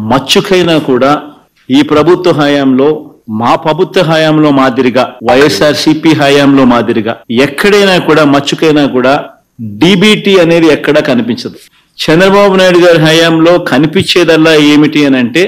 మచ్చుకైనా కూడా ఈ ప్రభుత్వ హయాంలో మా ప్రభుత్వ హయాంలో మాదిరిగా వైఎస్ఆర్ సిపి హయాంలో మాదిరిగా ఎక్కడైనా కూడా మచ్చుకైనా కూడా డిబిటి అనేది ఎక్కడా కనిపించదు చంద్రబాబు నాయుడు గారి హయాంలో కనిపించేదల్లా ఏమిటి అని అంటే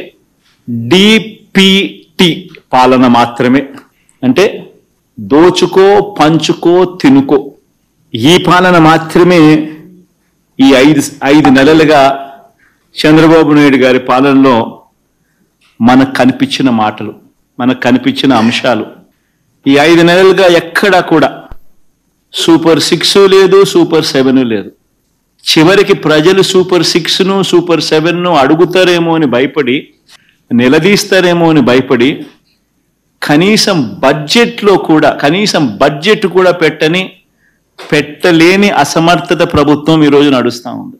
డిపిటి పాలన మాత్రమే అంటే దోచుకో పంచుకో తినుకో ఈ పాలన మాత్రమే ఈ ఐదు ఐదు నెలలుగా చంద్రబాబు నాయుడు గారి పాలనలో మనకు కనిపించిన మాటలు మనకు కనిపించిన అంశాలు ఈ ఐదు నెలలుగా ఎక్కడా కూడా సూపర్ సిక్స్ లేదు సూపర్ సెవెన్ లేదు చివరికి ప్రజలు సూపర్ సిక్స్ను సూపర్ సెవెన్ను అడుగుతారేమో అని భయపడి నిలదీస్తారేమో అని భయపడి కనీసం బడ్జెట్లో కూడా కనీసం బడ్జెట్ కూడా పెట్టని పెట్టలేని అసమర్థత ప్రభుత్వం ఈరోజు నడుస్తూ ఉంది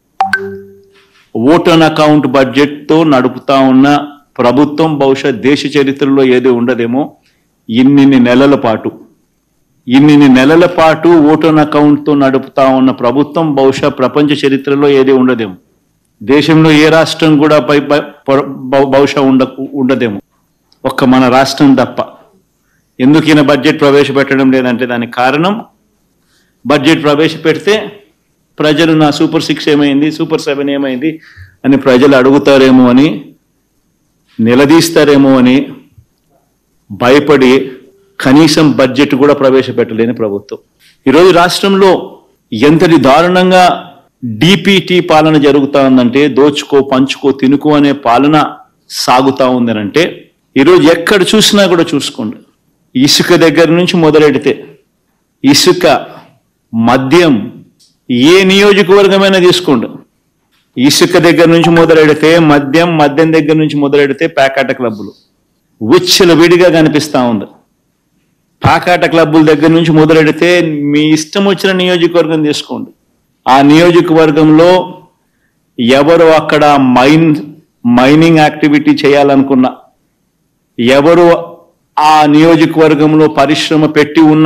ఓట్ ఆన్ అకౌంట్ బడ్జెట్తో నడుపుతా ఉన్న ప్రభుత్వం బహుశా దేశ చరిత్రలో ఏది ఉండదేమో ఇన్నిన్ని నెలల పాటు ఇన్నిన్ని నెలల పాటు ఓట్ ఆన్ అకౌంట్తో నడుపుతా ఉన్న ప్రభుత్వం బహుశా ప్రపంచ చరిత్రలో ఏది ఉండదేమో దేశంలో ఏ రాష్ట్రం కూడా పై పై- బ- బహు- బహుశా ఉండ ఉండదేమో ఒక్క మన రాష్ట్రం తప్ప ఎందుకు ఈయన బడ్జెట్ ప్రవేశపెట్టడం లేదంటే దానికి కారణం బడ్జెట్ ప్రవేశపెడితే ప్రజలు నా సూపర్ సిక్స్ ఏమైంది సూపర్ సెవెన్ ఏమైంది అని ప్రజలు అడుగుతారేమో అని నిలదీస్తారేమో అని భయపడి కనీసం బడ్జెట్ కూడా ప్రవేశపెట్టలేని ప్రభుత్వం ఈరోజు రాష్ట్రంలో ఎంతటి దారుణంగా డిపిటి పాలన జరుగుతా ఉందంటే దోచుకో పంచుకో తినుకో అనే పాలన సాగుతా ఉందనంటే ఈరోజు ఎక్కడ చూసినా కూడా చూసుకోండి ఇసుక దగ్గర నుంచి మొదలెడితే ఇసుక మద్యం ఏ నియోజకవర్గమైనా తీసుకోండి ఇసుక దగ్గర నుంచి మొదలెడితే మద్యం మద్యం దగ్గర నుంచి మొదలెడితే ప్యాకాట క్లబ్బులు విచ్చల విడిగా కనిపిస్తా ఉంది పాకాట క్లబ్బుల దగ్గర నుంచి మొదలెడితే మీ ఇష్టం వచ్చిన నియోజకవర్గం తీసుకోండి ఆ నియోజకవర్గంలో ఎవరు అక్కడ మైన్ మైనింగ్ యాక్టివిటీ చేయాలనుకున్నా ఎవరు ఆ నియోజకవర్గంలో పరిశ్రమ పెట్టి ఉన్న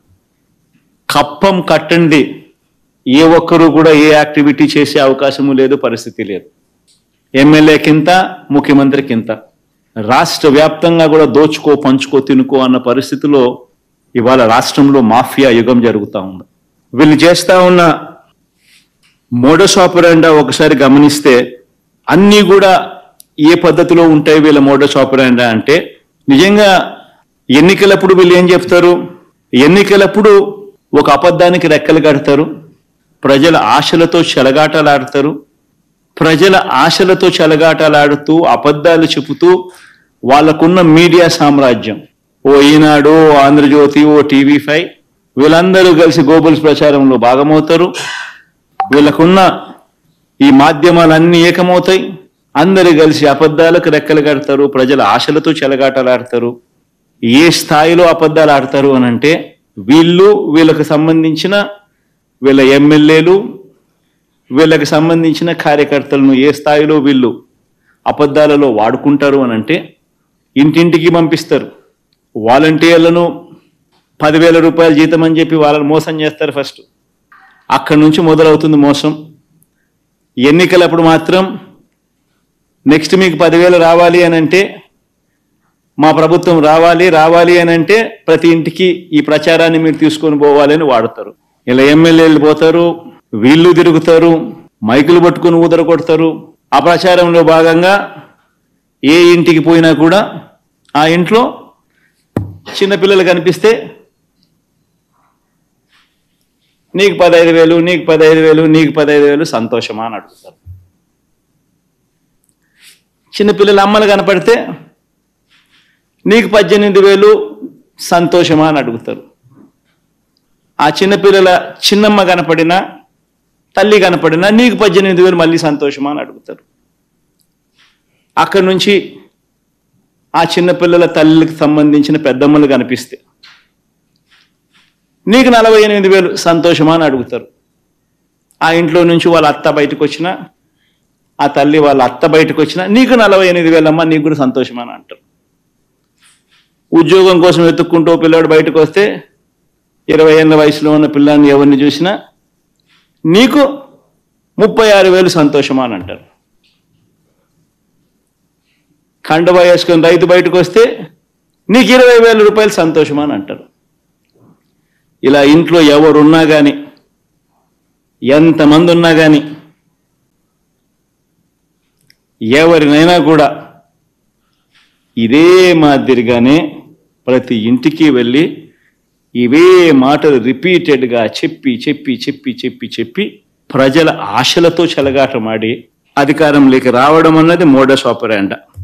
కప్పం కట్టండి ఏ ఒక్కరు కూడా ఏ యాక్టివిటీ చేసే అవకాశము లేదు పరిస్థితి లేదు ఎమ్మెల్యే కింత ముఖ్యమంత్రి కింత రాష్ట్ర వ్యాప్తంగా కూడా దోచుకో పంచుకో తినుకో అన్న పరిస్థితిలో ఇవాళ రాష్ట్రంలో మాఫియా యుగం జరుగుతూ ఉంది వీళ్ళు చేస్తా ఉన్న మోడస్ ఆపరాండా ఒకసారి గమనిస్తే అన్నీ కూడా ఏ పద్ధతిలో ఉంటాయి వీళ్ళ మోడస్ ఆపరాండా అంటే నిజంగా ఎన్నికలప్పుడు వీళ్ళు ఏం చెప్తారు ఎన్నికలప్పుడు ఒక అబద్ధానికి రెక్కలు కడతారు ప్రజల ఆశలతో చెలగాటలాడతారు ప్రజల ఆశలతో చెలగాటలాడుతూ అబద్ధాలు చెబుతూ వాళ్ళకున్న మీడియా సామ్రాజ్యం ఓ ఈనాడు ఓ ఆంధ్రజ్యోతి ఓ టీవీ ఫైవ్ వీళ్ళందరూ కలిసి గోబల్స్ ప్రచారంలో భాగమవుతారు వీళ్ళకున్న ఈ మాధ్యమాలన్నీ ఏకమవుతాయి అందరు కలిసి అబద్ధాలకు రెక్కలు కడతారు ప్రజల ఆశలతో చెలగాటలాడతారు ఏ స్థాయిలో అబద్ధాలు ఆడతారు అని అంటే వీళ్ళు వీళ్ళకు సంబంధించిన వీళ్ళ ఎమ్మెల్యేలు వీళ్ళకి సంబంధించిన కార్యకర్తలను ఏ స్థాయిలో వీళ్ళు అబద్ధాలలో వాడుకుంటారు అని అంటే ఇంటింటికి పంపిస్తారు వాలంటీర్లను పదివేల రూపాయల జీతం అని చెప్పి వాళ్ళని మోసం చేస్తారు ఫస్ట్ అక్కడి నుంచి మొదలవుతుంది మోసం ఎన్నికలప్పుడు మాత్రం నెక్స్ట్ మీకు పదివేలు రావాలి అని అంటే మా ప్రభుత్వం రావాలి రావాలి అని అంటే ప్రతి ఇంటికి ఈ ప్రచారాన్ని మీరు తీసుకొని పోవాలి అని వాడతారు ఇలా ఎమ్మెల్యేలు పోతారు వీళ్ళు తిరుగుతారు మైకులు పట్టుకొని ఊదర కొడతారు ఆ ప్రచారంలో భాగంగా ఏ ఇంటికి పోయినా కూడా ఆ ఇంట్లో చిన్నపిల్లలు కనిపిస్తే నీకు పదహైదు వేలు నీకు పదహైదు వేలు నీకు పదహైదు వేలు సంతోషమా అని అడుగుతారు చిన్నపిల్లల అమ్మలు కనపడితే నీకు పద్దెనిమిది వేలు సంతోషమా అని అడుగుతారు ఆ చిన్నపిల్లల చిన్నమ్మ కనపడినా తల్లి కనపడినా నీకు పద్దెనిమిది వేలు మళ్ళీ సంతోషమా అని అడుగుతారు అక్కడి నుంచి ఆ చిన్నపిల్లల తల్లికి సంబంధించిన పెద్దమ్మలు కనిపిస్తే నీకు నలభై ఎనిమిది వేలు సంతోషమా అని అడుగుతారు ఆ ఇంట్లో నుంచి వాళ్ళ అత్త బయటకు వచ్చినా ఆ తల్లి వాళ్ళ అత్త బయటకు వచ్చినా నీకు నలభై ఎనిమిది వేలమ్మా నీకు కూడా సంతోషమా అని అంటారు ఉద్యోగం కోసం వెతుక్కుంటూ ఓ పిల్లాడు బయటకు వస్తే ఇరవై ఏళ్ళ వయసులో ఉన్న పిల్లాన్ని ఎవరిని చూసినా నీకు ముప్పై ఆరు వేలు సంతోషమా అని అంటారు కండవా వేసుకొని రైతు బయటకు వస్తే నీకు ఇరవై వేల రూపాయలు సంతోషమా అని అంటారు ఇలా ఇంట్లో ఎవరున్నా కానీ ఎంతమంది ఉన్నా కానీ ఎవరినైనా కూడా ఇదే మాదిరిగానే ప్రతి ఇంటికి వెళ్ళి ఇవే మాటలు రిపీటెడ్గా చెప్పి చెప్పి చెప్పి చెప్పి చెప్పి ప్రజల ఆశలతో చెలగాటమాడి అధికారంలోకి రావడం అన్నది మోడస్ ఆపరాండా